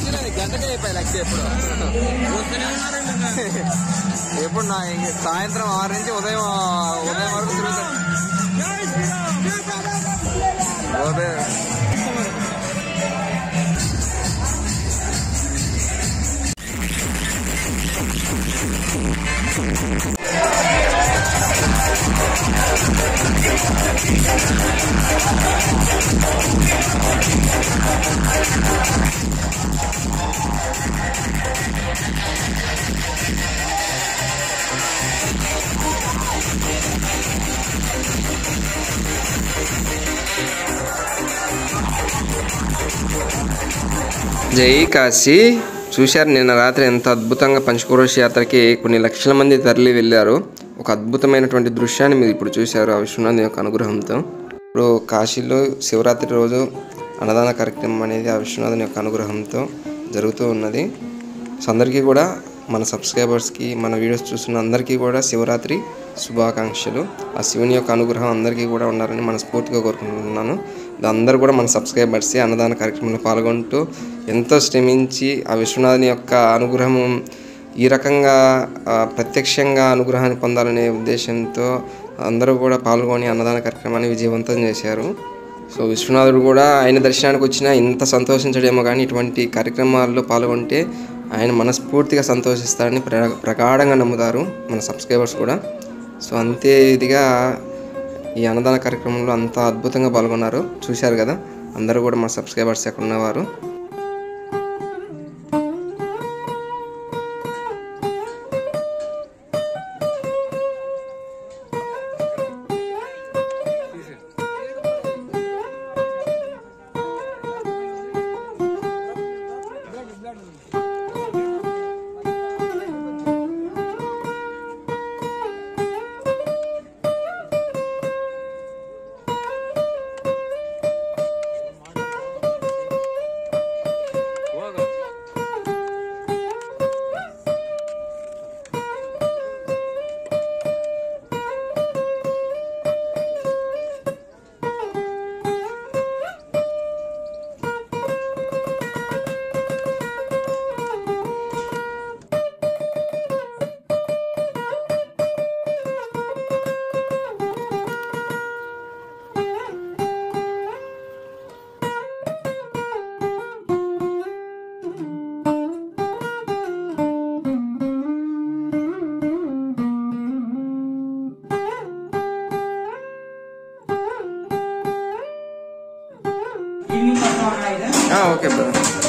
గంటకే అయిపోయి లక్ష ఎప్పుడు ఎప్పుడు నా ఇంక సాయంత్రం ఆరు నుంచి ఉదయం ఉదయం వరకు తిరుగుతాను ఉదయం జై కాశీ చూశారు నిన్న రాత్రి ఎంత అద్భుతంగా పంచకోరోషి యాత్రకి కొన్ని లక్షల మంది తరలి వెళ్ళారు ఒక అద్భుతమైనటువంటి దృశ్యాన్ని మీరు ఇప్పుడు చూశారు ఆ విశ్వనాథ్ యొక్క అనుగ్రహంతో ఇప్పుడు కాశీలో శివరాత్రి రోజు అన్నదాన కార్యక్రమం అనేది ఆ విశ్వనాథుని యొక్క అనుగ్రహంతో జరుగుతూ ఉన్నది సో అందరికీ కూడా మన సబ్స్క్రైబర్స్కి మన వీడియోస్ చూస్తున్న అందరికీ కూడా శివరాత్రి శుభాకాంక్షలు ఆ శివుని యొక్క అనుగ్రహం అందరికీ కూడా ఉండాలని మనస్ఫూర్తిగా కోరుకుంటున్నాను ఇది అందరూ కూడా మన సబ్స్క్రైబర్స్ అన్నదాన కార్యక్రమంలో పాల్గొంటూ ఎంతో శ్రమించి ఆ విశ్వనాథుని యొక్క అనుగ్రహం ఈ రకంగా ఆ, ప్రత్యక్షంగా అనుగ్రహాన్ని పొందాలనే ఉద్దేశంతో అందరూ కూడా పాల్గొని అన్నదాన కార్యక్రమాన్ని విజయవంతం చేశారు సో విశ్వనాథుడు కూడా ఆయన దర్శనానికి వచ్చినా ఇంత సంతోషించడేమో కానీ ఇటువంటి కార్యక్రమాల్లో పాల్గొంటే ఆయన మనస్ఫూర్తిగా సంతోషిస్తారని ప్ర ప్రగాఢంగా నమ్ముతారు మన సబ్స్క్రైబర్స్ కూడా సో అంతే ఇదిగా ఈ అన్నదాన కార్యక్రమంలో అంత అద్భుతంగా పాల్గొన్నారు చూశారు కదా అందరూ కూడా మన సబ్స్క్రైబర్స్ ఎక్కడ ఉన్నవారు ఓకే బ్రదర్